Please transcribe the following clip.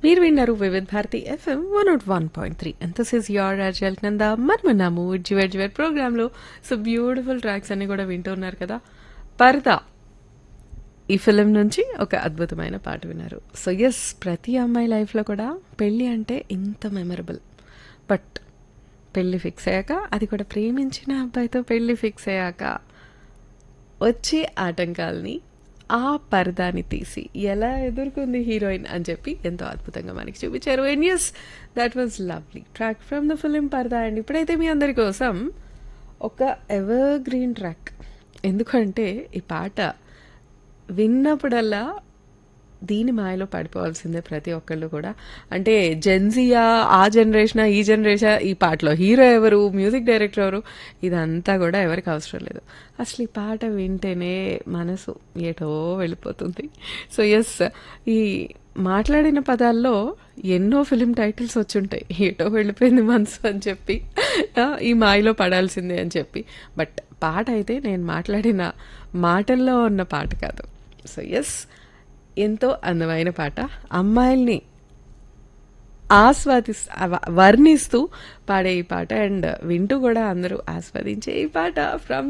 మీరు విన్నారు Vividh Bharati FM one not one point three and this is your రాజల్ నంద మర్మన్నాము జివర్ జివర్ ప్రోగ్రాంలో సో బ్యూటిఫుల్ ట్రాక్స్ అన్ని కూడా వింటున్నారు కదా పరదా ఈ ఫిలిం నుంచి ఒక అద్భుతమైన పాట విన్నారు సో ఎస్ ప్రతి అమ్మాయి లైఫ్లో కూడా పెళ్ళి అంటే ఇంత మెమరబుల్ బట్ పెళ్ళి ఫిక్స్ అయ్యాక అది కూడా ప్రేమించిన అబ్బాయితో పెళ్ళి ఫిక్స్ అయ్యాక వచ్చే ఆటంకాల్ని ఆ పరదాని తీసి ఎలా ఎదుర్కొంది హీరోయిన్ అని చెప్పి ఎంతో అద్భుతంగా మనకి చూపించారు and yes that was lovely track from the film Parada and ఇప్పుడైతే మీ అందరి కోసం ఒక ఎవర్ గ్రీన్ ట్రాక్ ఎందుకంటే ఈ పాట విన్నప్పుడల్లా దీని మాయలో పడిపోవాల్సిందే ప్రతి ఒక్కళ్ళు కూడా అంటే జెన్జియా ఆ జనరేషన్ ఈ జనరేషన్ ఈ పాటలో హీరో ఎవరు మ్యూజిక్ డైరెక్టర్ ఎవరు ఇదంతా కూడా ఎవరికి అవసరం లేదు అసలు ఈ పాట వింటేనే మనసు ఏటో వెళ్ళిపోతుంది సో ఎస్ ఈ మాట్లాడిన పదాల్లో ఎన్నో ఫిలిం టైటిల్స్ వచ్చుంటాయి ఏటో వెళ్ళిపోయింది మనసు అని చెప్పి ఈ మాయలో పడాల్సిందే అని చెప్పి బట్ పాట అయితే నేను మాట్లాడిన మాటల్లో ఉన్న పాట కాదు సో ఎస్ ఎంతో అందమైన పాట అమ్మాయిల్ని ఆస్వాది వర్ణిస్తూ పాడే ఈ పాట అండ్ వింటూ కూడా అందరూ ఆస్వాదించే ఈ పాట ఫ్రమ్